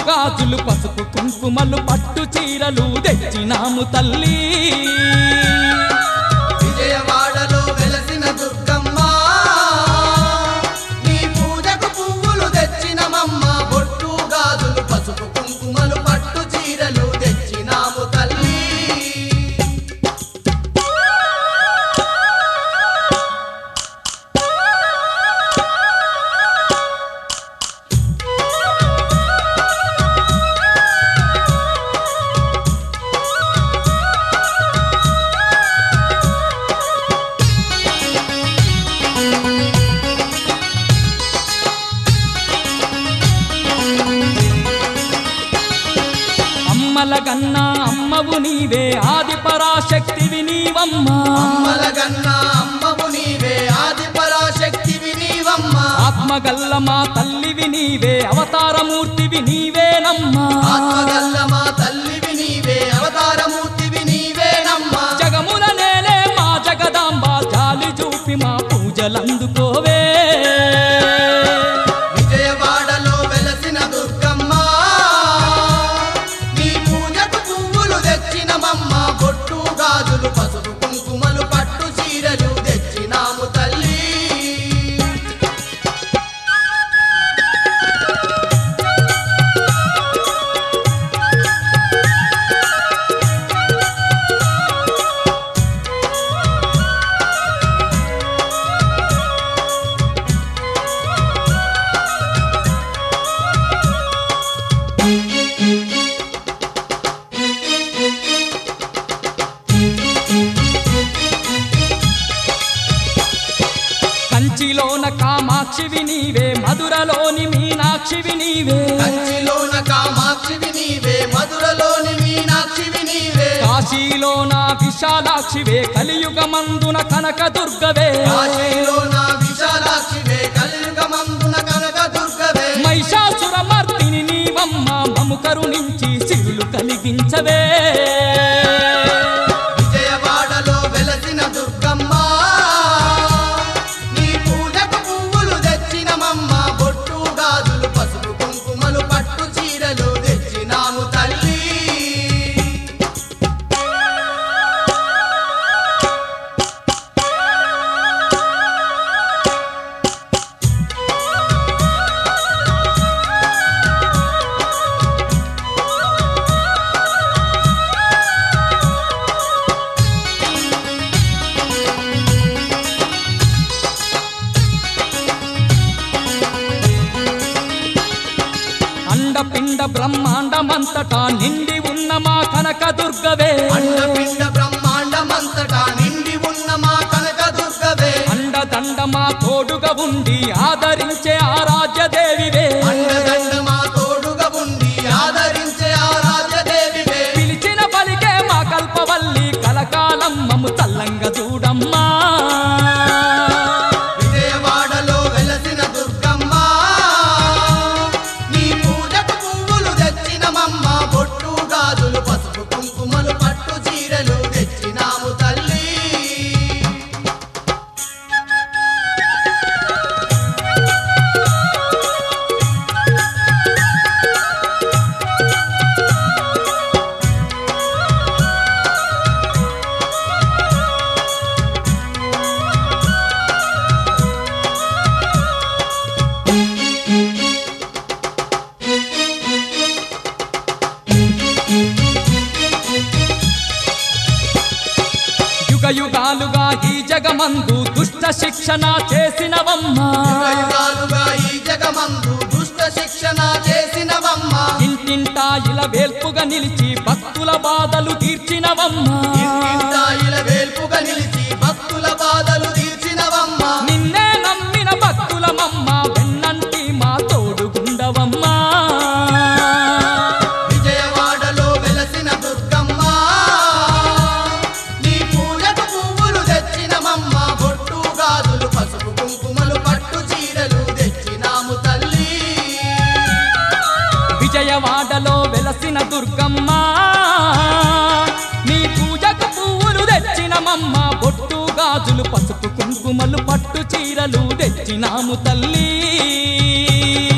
గాజులు పసుపు కుంకుమలు పట్టు చీరలు తెచ్చినాము తల్లి విజయవాడలో వెలసిన దుర్గమ్మ నీ పూజకు పువ్వులు తెచ్చినమమ్మ బొట్టు గాజులు పసుపు కుంకుమలు పట్టు చీరలు తెచ్చినాము తల్లి అమ్మల గన్నా అమ్మవు నీవే ఆది పరాశక్తివి నీవమ్మా అమ్మలగన్న అమ్మవు నీవే ఆది పరాశక్తివి నీవమ్మ ఆత్మగల్ల మా తల్లివి నీవే అవతారమూర్తివి నీవేనమ్మా ఆత్మగల్ల మా తల్లివి నీవే అవతారమూర్తివి నీవేనమ్మ జగముల నేలే మా జగదాంబ జాలి చూపి మా పూజలందుకోవే విజయవాడలో వెలసిన దుర్గమ్మ నీ పూజకు పువ్వులు తెచ్చినమమ్మ బొట్టు గాజులు పసుపు కుంకుమలు పట్టు చీరలు తెచ్చినాము తల్లి కంచిలోన కామాక్షివి నీవే మధురలోని మీనాక్షివి నీవే కంచిలోన కామాక్షివి నీవే మధురలోని మీనాక్షివి నీవే కాశీలోన విశాలాక్షివే కలియుగమందున కనక దుర్గవే కాశీలోన విశాలాక్షివే కలియుగమందున కనక దుర్గవే మహిషాసురమర్దిని నీవమ్మ మము కరుణించి సిరులు కలిగించవే విజయవాడలో వెలసిన దుర్గమ్మ నీ పూజకు పువ్వులు తెచ్చినమమ్మ బొట్టు గాజులు పసుపు కుంకుమలు పట్టు చీరలు తెచ్చినాము తల్లి అండపిండ బ్రహ్మాండమంతటా నిండి ఉన్న మా కనక దుర్గవే అండపిండ బ్రహ్మాండమంతటా నిండి ఉన్న మా కనక దుర్గవే అండదండ మా తోడుగా ఉండి ఆదరించే ఆరాధ్య దేవివే అండదండ మా తోడుగా ఉండి ఆదరించే ఆరాధ్యదేవివే పిలిచిన పలికే మా కల్పవల్లి కలకాలం మము తల్లంగా చూడమ్మా విజయవాడలో వెలసిన దుర్గమ్మ నీ పూజకు పువ్వులు తెచ్చినమమ్మ బొట్టు గాజులు పసుపు కుంకుమలు పట్టు చీరలు తెచ్చినాము తల్లి యుగ యుగాలుగా ఈ జగమందు దుష్ట శిక్షణ చేసినవమ్మా యుగాలుగా ఈ జగమందు దుష్ట శిక్షణ చేసినవమ్మ ఇంటింటా ఇలా వేల్పుగా నిలిచి భక్తుల బాధలు తీర్చినవమ్మా ఇంటింటా ఇలా వేల్పుగా నిలిచి భక్తుల బాధలు తీర్చినవమ్మ నిన్నే నమ్మిన భక్తులమమ్మ వెన్నంటి మా తోడుగుండవమ్మా విజయవాడలో వెలసిన దుర్గమ్మ నీ పూజకు పువ్వులు తెచ్చినమమ్మ బొట్టు గాజులు పసుపు కుంకుమలు పట్టు చీరలు తెచ్చినాము తల్లి విజయవాడలో వెలసిన దుర్గమ్మ నీ పూజకు పువ్వులు తెచ్చినమమ్మ బొట్టు గాజులు పసుపు కుంకుమలు పట్టు చీరలు తెచ్చినాము తల్లి